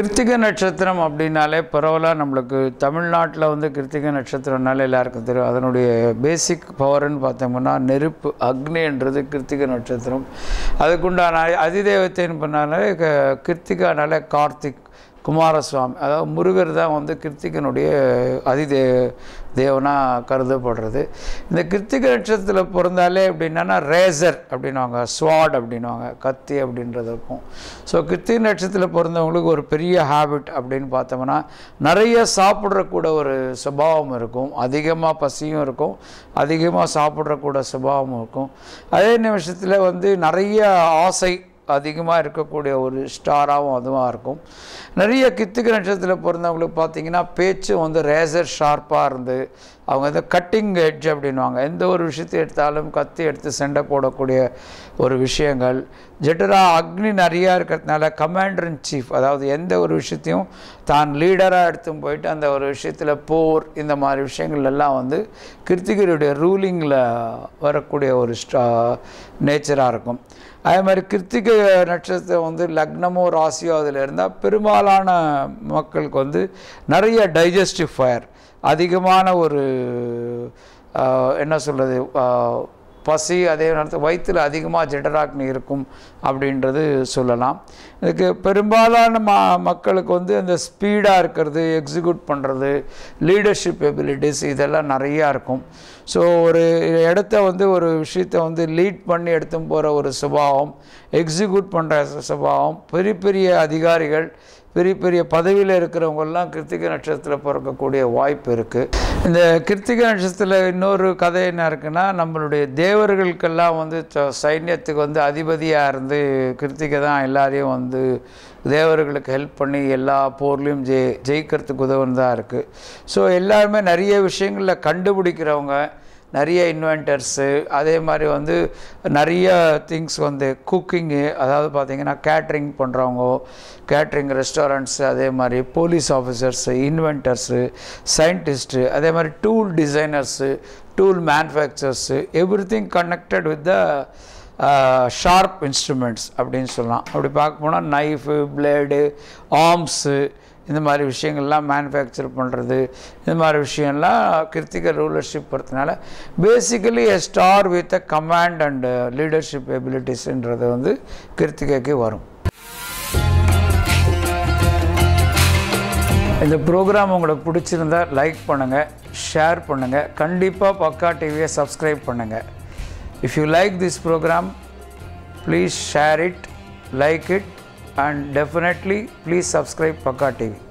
கிருத்திகை நட்சத்திரம் அப்படின்னாலே பரவலாக நம்மளுக்கு தமிழ்நாட்டில் வந்து கிருத்திகை நட்சத்திரம்னாலே எல்லாருக்கும் தெரியும் அதனுடைய பேசிக் பவர்னு பார்த்தோம்னா நெருப்பு அக்னின்றது கிருத்திகை நட்சத்திரம் அதுக்குண்டான அதிதேவத்தைன்னு பண்ணாலே க- கிருத்திகானாலே கார்த்திக் குமாரசுவாமி அதாவது முருகர் தான் வந்து கிருத்திகனுடைய அதிதே தேவனாக கருதப்படுறது இந்த கிருத்திகை நட்சத்திரத்தில் பிறந்தாலே அப்படின்னா ரேசர் அப்படின்னுவாங்க ஸ்வாட் அப்படின்னுவாங்க கத்தி அப்படின்றது இருக்கும் ஸோ கிருத்திகை நட்சத்திரத்தில் பிறந்தவங்களுக்கு ஒரு பெரிய ஹேபிட் அப்படின்னு பார்த்தோம்னா நிறைய சாப்பிட்றக்கூட ஒரு சுபாவம் இருக்கும் அதிகமாக பசியும் இருக்கும் அதிகமாக சாப்பிட்றக்கூட சுபாவம் இருக்கும் அதே நிமிஷத்தில் வந்து நிறைய ஆசை அதிகமாக இருக்கக்கூடிய ஒரு ஸ்டாராகவும் அதுவாக இருக்கும் நிறைய கித்துக்கு நட்சத்திரத்தில் பிறந்தவங்களுக்கு பார்த்தீங்கன்னா பேச்சு வந்து ரேசர் ஷார்ப்பாக இருந்து அவங்க வந்து கட்டிங் எட்ஜ் அப்படின்வாங்க எந்த ஒரு விஷயத்தை எடுத்தாலும் கத்தி எடுத்து சண்டை போடக்கூடிய ஒரு விஷயங்கள் ஜெட்டரா அக்னி நிறையா இருக்கிறதுனால கமாண்டர் இன் சீஃப் அதாவது எந்த ஒரு விஷயத்தையும் தான் லீடராக எடுத்து போயிட்டு அந்த ஒரு விஷயத்தில் போர் இந்த மாதிரி விஷயங்கள் எல்லாம் வந்து கிருத்திகருடைய ரூலிங்கில் வரக்கூடிய ஒரு ஸ்டா நேச்சராக இருக்கும் அதே மாதிரி கிருத்திகை நட்சத்திரம் வந்து லக்னமோ ராசியோ அதில் இருந்தால் பெரும்பாலான மக்களுக்கு வந்து நிறைய டைஜஸ்டிவ் ஃபயர் அதிகமான ஒரு ஆஹ், என்ன சொல்கிறது பசி அதே நேரத்தில் வயிற்றில் அதிகமாக ஜெடராக்னி இருக்கும் அப்படின்றது சொல்லலாம் இதுக்கு பெரும்பாலான ம மக்களுக்கு வந்து அந்த ஸ்பீடாக இருக்கிறது எக்ஸிக்யூட் பண்ணுறது லீடர்ஷிப் எபிலிட்டிஸ் இதெல்லாம் நிறையா இருக்கும் ஸோ ஒரு இடத்த வந்து ஒரு விஷயத்தை வந்து லீட் பண்ணி எடுத்து போகிற ஒரு சுபாவம் எக்ஸிக்யூட் பண்ணுற சுபாவம் பெரிய பெரிய அதிகாரிகள் பெரிய பெரிய பதவியில் இருக்கிறவங்கெல்லாம் கிருத்திகை நட்சத்திரத்தில் பிறக்கக்கூடிய வாய்ப்பு இருக்குது இந்த கிருத்திகை நட்சத்திரத்தில் இன்னொரு கதை என்ன இருக்குன்னா நம்மளுடைய தேவர்களுக்கெல்லாம் வந்து ச- சைன்யத்துக்கு வந்து அதிபதியாக இருந்து கிருத்திகை தான் எல்லாரையும் வந்து தேவர்களுக்கு ஹெல்ப் பண்ணி எல்லா போர்லேயும் ஜெய் ஜெயிக்கிறதுக்கு உதவுனதாக இருக்குது ஸோ எல்லாருமே நிறைய விஷயங்களில் கண்டுபிடிக்கிறவங்க நிறைய இன்வென்டர்ஸு அதே மாதிரி வந்து நிறைய திங்ஸ் வந்து குக்கிங்கு அதாவது பார்த்திங்கன்னா கேட்ரிங் பண்ணுறவங்க கேட்ரிங் ரெஸ்டாரண்ட்ஸு அதே மாதிரி போலீஸ் ஆஃபீஸர்ஸு இன்வென்டர்ஸு சயின்டிஸ்ட்டு அதே மாதிரி tool designers tool manufacturers everything connected with the sharp instruments அப்படின்னு சொல்லலாம் அப்படி பார்க்க போனால் நைஃபு பிளேடு ஆர்ம்ஸு இந்த மாதிரி விஷயங்கள்லாம் மேனுஃபேக்சர் பண்ணுறது இந்த மாதிரி விஷயம்லாம் கிருத்திகை ரூலர்ஷிப் பொறுத்தனால basically a star with a command and leadership எபிலிட்டிஸ்ன்றது வந்து கிருத்திகைக்கு வரும் இந்த ப்ரோக்ராம் உங்களுக்கு பிடிச்சிருந்தா லைக் பண்ணுங்கள் ஷேர் பண்ணுங்கள் கண்டிப்பாக பக்கா டிவியை சப்ஸ்கிரைப் பண்ணுங்கள் if you like this program please share it like it and definitely please subscribe Pakka TV